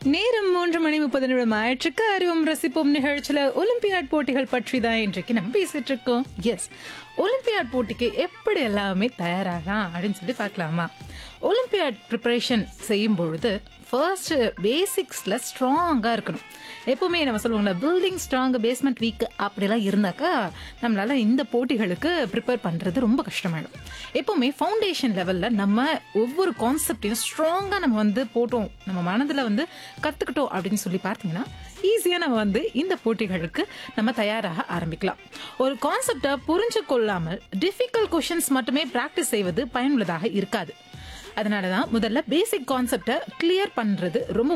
நேரம் மூன்று மணி முப்பது நிமிடம் ஆயிற்றுக்கு அறிவும் ரசிப்போம் நிகழ்ச்சியில் ஒலிம்பியாட் போட்டிகள் பற்றி தான் இன்றைக்கு நம்ம பேசிட்டு இருக்கோம் எஸ் ஒலிம்பியாட் போட்டிக்கு எப்படி எல்லாமே தயாராகலாம் அப்படின்னு சொல்லி பார்க்கலாமா ஒலிம்பியாட் ப்ரிப்பரேஷன் செய்யும் பொழுது ஃபர்ஸ்ட் பேசிக்ஸில் ஸ்ட்ராங்காக இருக்கணும் எப்பவுமே நம்ம சொல்லுவாங்கல்ல பில்டிங் ஸ்ட்ராங் பேஸ்மெண்ட் வீக் அப்படிலாம் இருந்தாக்கா நம்மளால இந்த போட்டிகளுக்கு ப்ரிப்பேர் பண்ணுறது ரொம்ப கஷ்டமாயிடும் எப்பவுமே ஃபவுண்டேஷன் லெவலில் நம்ம ஒவ்வொரு கான்செப்டையும் ஸ்ட்ராங்காக நம்ம வந்து போட்டோம் நம்ம மனதில் வந்து கற்றுக்கிட்டோம் அப்படின்னு சொல்லி பார்த்தீங்கன்னா ஈஸியாக நம்ம வந்து இந்த போட்டிகளுக்கு நம்ம தயாராக ஆரம்பிக்கலாம் ஒரு கான்செப்டை புரிஞ்சு கொள்ளாமல் டிஃபிகல்ட் கொஷின்ஸ் மட்டுமே ப்ராக்டிஸ் செய்வது பயனுள்ளதாக இருக்காது அதனால தான் முதல்ல பேசிக் கான்செப்டை கிளியர் பண்ணுறது ரொம்ப